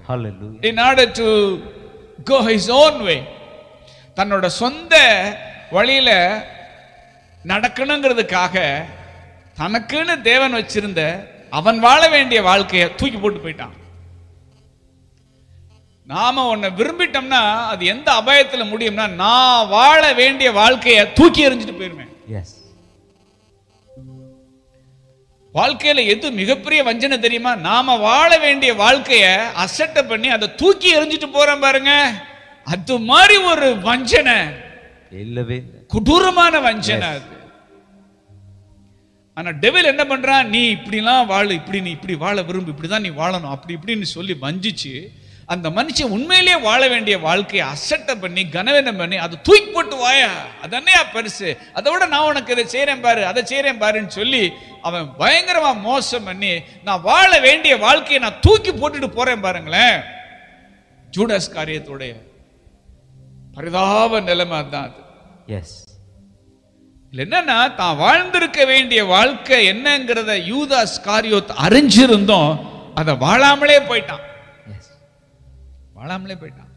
Hallelujah. in order to go his own way தன்னோட சொந்த வழியில நடக்கணுங்கிறதுக்காக தனக்குன்னு தேவன் வச்சிருந்த அவன் வாழ வேண்டிய வாழ்க்கையை தூக்கி போட்டு போயிட்டான் நாம உன்னை விரும்பிட்டோம்னா அது எந்த அபாயத்துல முடியும்னா நான் வாழ வேண்டிய வாழ்க்கையை தூக்கி எறிஞ்சிட்டு போயிருவேன் Yes. வாழ்க்கையில எது மிகப்பெரிய வஞ்சனை தெரியுமா நாம வாழ வேண்டிய வாழ்க்கைய அசட்டை பண்ணி அதை தூக்கி எறிஞ்சிட்டு போறோம் பாருங்க அது மாதிரி ஒரு வஞ்சனை இல்லவே இல்லை. கொடூரமான வஞ்சனை அது ஆனா டெவில் என்ன பண்றான் நீ இப்படிலாம் வாழு இப்படி நீ இப்படி வாழ விரும்பு இப்படிதான் நீ வாழணும் அப்படி இப்படின்னு சொல்லி வஞ்சிச்சு அந்த மனுஷன் உண்மையிலேயே வாழ வேண்டிய வாழ்க்கையை அசட்டை பண்ணி கனவீனம் பண்ணி அதை தூக்கி போட்டு வாயா அதன்னையா பெருசு அதை விட நான் உனக்கு இதை செய்றேன் பாரு அதை செய்றேன் பாருன்னு சொல்லி அவன் பயங்கரமா மோசம் பண்ணி நான் வாழ வேண்டிய வாழ்க்கையை நான் தூக்கி போட்டுட்டு போறேன் பாருங்களேன் ஜூடாஸ் காரியத்துடைய பரிதாப நிலைமை அதுதான் அது Yes. இதுல என்னன்னா தான் வாழ்ந்திருக்க வேண்டிய வாழ்க்கை என்னங்கிறத யூதாஸ் காரியோத் அறிஞ்சிருந்தோம் அதை வாழாமலே போயிட்டான் Yes. வாழாமலே போயிட்டான்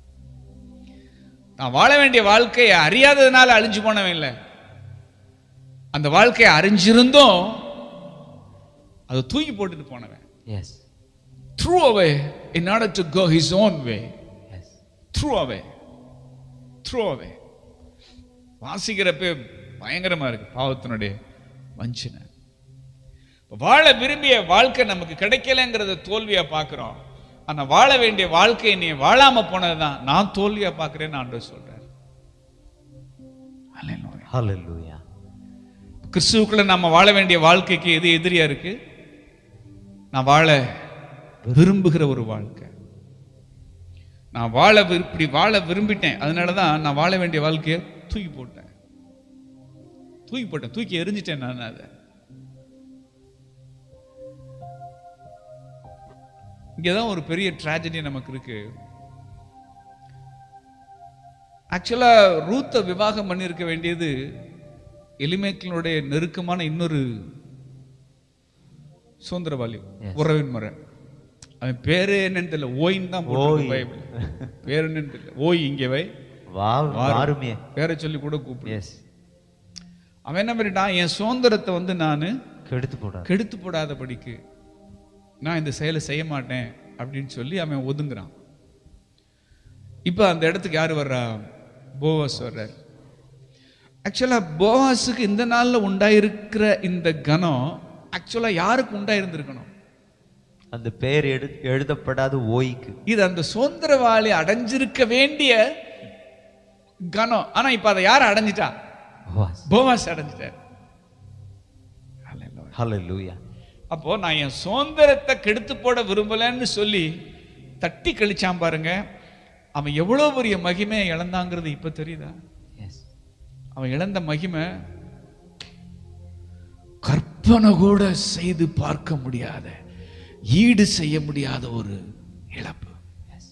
தான் வாழ வேண்டிய வாழ்க்கையை அறியாததுனால அழிஞ்சு போனவன் இல்லை அந்த வாழ்க்கையை அறிஞ்சிருந்தும் அதை தூக்கி போட்டுட்டு போனவன் Yes. Threw away in order to go his own way Yes. Threw away threw away வாசிக்கிறப்ப பயங்கரமா இருக்கு பாவத்தினுடைய வஞ்சனை இப்ப வாழ விரும்பிய வாழ்க்கை நமக்கு கிடைக்கலங்கிறத தோல்வியா பார்க்கிறோம் ஆனா வாழ வேண்டிய வாழ்க்கையை நீ வாழாம போனதுதான் நான் தோல்வியா பார்க்கிறேன்னு ஆண்டவர் சொல்றாரு Hallelujah. Hallelujah. கிறிஸ்துவுக்குள்ள நம்ம வாழ வேண்டிய வாழ்க்கைக்கு எது எதிரியா இருக்கு நான் வாழ விரும்புகிற ஒரு வாழ்க்கை நான் வாழ விரு- இப்படி வாழ விரும்பிட்டேன் அதனால தான் நான் வாழ வேண்டிய வாழ்க்கையை தூக்கி போட்டேன் தூக்கி போட்டேன் தூக்கி எரிஞ்சிட்டேன் நான் அதை இங்கதான் ஒரு பெரிய ட்ராஜடி நமக்கு இருக்கு ஆக்சுவலா ரூத்தை விவாகம் பண்ணியிருக்க வேண்டியது எலிமேக்களுடைய நெருக்கமான இன்னொரு சுதந்திரவாளி உறவின் முறை அவன் பேரு என்னன்னு தெரியல ஓயின்னு தான் போட்டிருக்கு ஓய். பைபிள் பேரு என்னன்னு தெரியல ஓய் இங்கே வை வா வாருமே பேரை சொல்லி கூட கூப்பிடு எஸ் அவன் என்ன பண்ணிட்டான் என் சுதந்திரத்தை வந்து நான் கெடுத்து போடாது கெடுத்து போடாதபடிக்கு நான் இந்த செயலை செய்ய மாட்டேன் அப்படின்னு சொல்லி அவன் ஒதுங்குறான் இப்போ அந்த இடத்துக்கு யார் வர்றா போவாஸ் வர்றார் ஆக்சுவலா போவாஸுக்கு இந்த நாள்ல உண்டாயிருக்கிற இந்த கனம் ஆக்சுவலா யாருக்கு உண்டாயிருந்திருக்கணும் அந்த பெயர் எடு எழுதப்படாத ஓய்க்கு இது அந்த சுதந்திரவாளி அடைஞ்சிருக்க வேண்டிய கனம் ஆனா இப்ப அதை யார் அடைஞ்சிட்டா வாஸ் போவாஸ் அடைஞ்சிட்டார் Hallelujah. ஹalleluya அப்போ நான் என் சுதந்திரத்தை கெடுத்து போட விரும்பலன்னு சொல்லி தட்டி கழிச்சான் பாருங்க அவன் எவ்வளவு பெரிய மகிமையை இழந்தாங்கிறது இப்ப தெரியுதா எஸ் அவன் இழந்த மகிமை கற்பனை கூட செய்து பார்க்க முடியாத ஈடு செய்ய முடியாத ஒரு இழப்பு எஸ்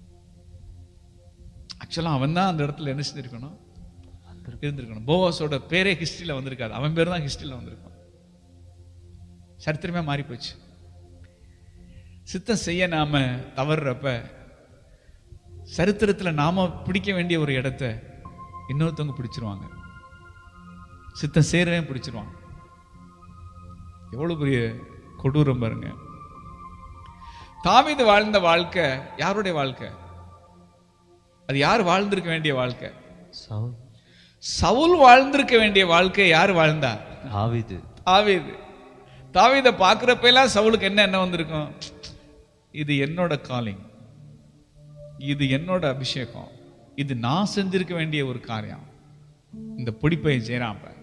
ஆக்சுவலா அவன் தான் அந்த இடத்துல என்ன செஞ்சிருக்கணும் இருந்திருக்கணும் போவாஸோட பேரே ஹிஸ்டரியில வந்திருக்காது அவன் பேர் தான் ஹிஸ்டரியில வந்திருக்கும் சரித்திரமே மாறி போச்சு சித்தம் செய்ய நாம தவறுறப்ப சரித்திரத்துல நாம பிடிக்க வேண்டிய ஒரு இடத்த இன்னொருத்தவங்க பிடிச்சிருவாங்க சித்தம் செய்யறவன் பிடிச்சிருவான் எவ்வளவு பெரிய கொடூரம் பாருங்க தாவீது வாழ்ந்த வாழ்க்கை யாருடைய வாழ்க்கை அது யார் வாழ்ந்திருக்க வேண்டிய வாழ்க்கை சவுல் சவுல் வாழ்ந்திருக்க வேண்டிய வாழ்க்கை யார் வாழ்ந்தா தாவீது தாவீது தாவீதை பார்க்குறப்ப எல்லாம் சவுலுக்கு என்ன என்ன வந்திருக்கும் இது என்னோட காலிங் இது என்னோட அபிஷேகம் இது நான் செஞ்சிருக்க வேண்டிய ஒரு காரியம் இந்த பிடிப்பை செய்யறான் அப்ப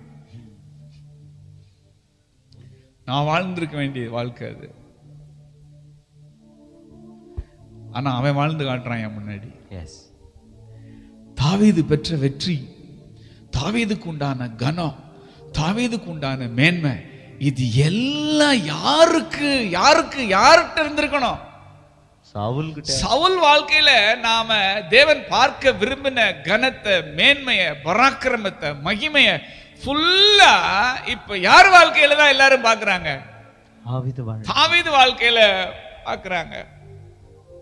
நான் வாழ்ந்திருக்க வேண்டிய வாழ்க்கை அது ஆனா அவன் வாழ்ந்து காட்டுறான் என் முன்னாடி எஸ் தாவீது பெற்ற வெற்றி தாவீதுக்கு உண்டான கனம் தாவீதுக்கு உண்டான மேன்மை இது எல்லாம் யாருக்கு யாருக்கு யார்கிட்ட இருந்திருக்கணும் சவுல் கிட்ட சவுல் வாழ்க்கையில நாம தேவன் பார்க்க விரும்பின கனத்தை மேன்மைய பராக்கிரமத்தை மகிமைய ஃபுல்லா இப்ப யார் வாழ்க்கையில தான் எல்லாரும் பார்க்கறாங்க தாவீது வாழ் தாவீது வாழ்க்கையில பார்க்கறாங்க